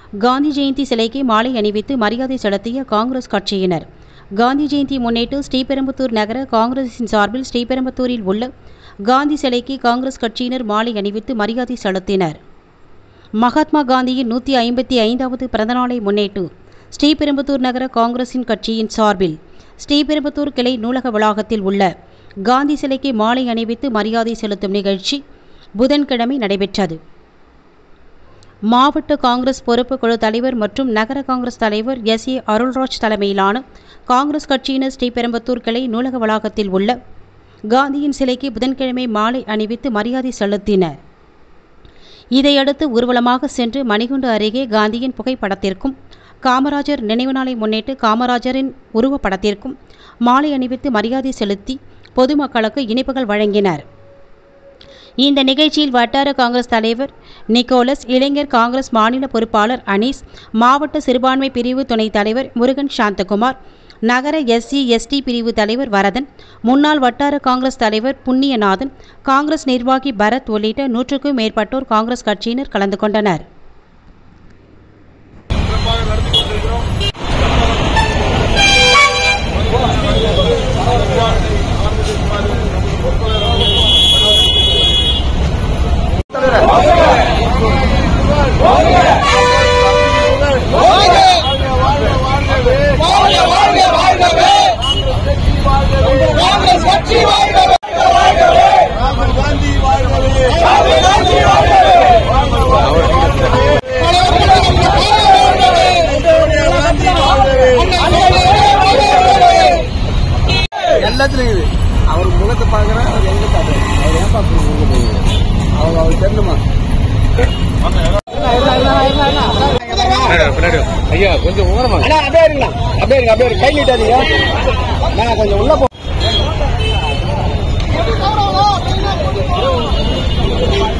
காந்தி ஜெயந்தி சிலைக்கு மாலை அணிவித்து மரியாதை செலுத்திய காங்கிரஸ் கட்சியினர் காந்தி ஜெயந்தி முன்னிட்டு ஸ்ரீபெரும்புத்தூர் நகர காங்கிரசின் சார்பில் ஸ்ரீபெரும்புத்தூரில் உள்ள காந்தி சிலைக்கு காங்கிரஸ் கட்சியினர் மாலை அணிவித்து மரியாதை செலுத்தினர் மகாத்மா காந்தியின் நூற்றி ஐம்பத்தி ஐந்தாவது பிறந்தநாளை முன்னிட்டு ஸ்ரீபெரும்புத்தூர் நகர காங்கிரசின் கட்சியின் சார்பில் ஸ்ரீபெரும்புத்தூர் கிளை நூலக வளாகத்தில் உள்ள காந்தி சிலைக்கு மாலை அணிவித்து மரியாதை செலுத்தும் நிகழ்ச்சி புதன்கிழமை நடைபெற்றது மாவட்ட காங்கிரஸ் பொறுப்பு குழு தலைவர் மற்றும் நகர காங்கிரஸ் தலைவர் எஸ் ஏ அருள்ராஜ் தலைமையிலான காங்கிரஸ் கட்சியினர் ஸ்ரீபெரும்புத்தூர் கிளை நூலக வளாகத்தில் உள்ள காந்தியின் சிலைக்கு புதன்கிழமை மாலை அணிவித்து மரியாதை செலுத்தினர் இதையடுத்து ஊர்வலமாக சென்று மணிகுண்டு அருகே காந்தியின் புகைப்படத்திற்கும் காமராஜர் நினைவு நாளை முன்னிட்டு காமராஜரின் உருவப்படத்திற்கும் மாலை அணிவித்து மரியாதை செலுத்தி பொதுமக்களுக்கு இனிப்புகள் வழங்கினர் இந்த நிகழ்ச்சியில் வட்டார காங்கிரஸ் தலைவர் நிக்கோலஸ் இளைஞர் காங்கிரஸ் மாநில பொறுப்பாளர் அனீஸ் மாவட்ட சிறுபான்மை பிரிவு துணைத் தலைவர் முருகன் சாந்தகுமார் நகர எஸ்சி எஸ்டி பிரிவு தலைவர் வரதன் முன்னாள் வட்டார காங்கிரஸ் தலைவர் புண்ணியநாதன் காங்கிரஸ் நிர்வாகி பரத் உள்ளிட்ட நூற்றுக்கும் மேற்பட்டோர் காங்கிரஸ் கட்சியினர் கலந்து கொண்டனர் சிறப்பாக நடத்தி கொண்டிருக்கிறோம் ராகுல் காந்தி வாழ்கவே ராகுல் காந்தி வாழ்கவே எல்லாத்துலயும் இது அவர் முகத்தை பாக்குறேன் அவர் எங்க பாக்குறேன் அவர் ஏன் பாக்குறீங்க அவங்க அவர் தெரியணுமா ஐயா கொஞ்சம் ஓரமா அண்ணா அப்படியே இருங்களா அப்படியே இருங்க அப்படியே இருங்க. கை நீட்டாதீங்க நான் கொஞ்சம் உள்ள போ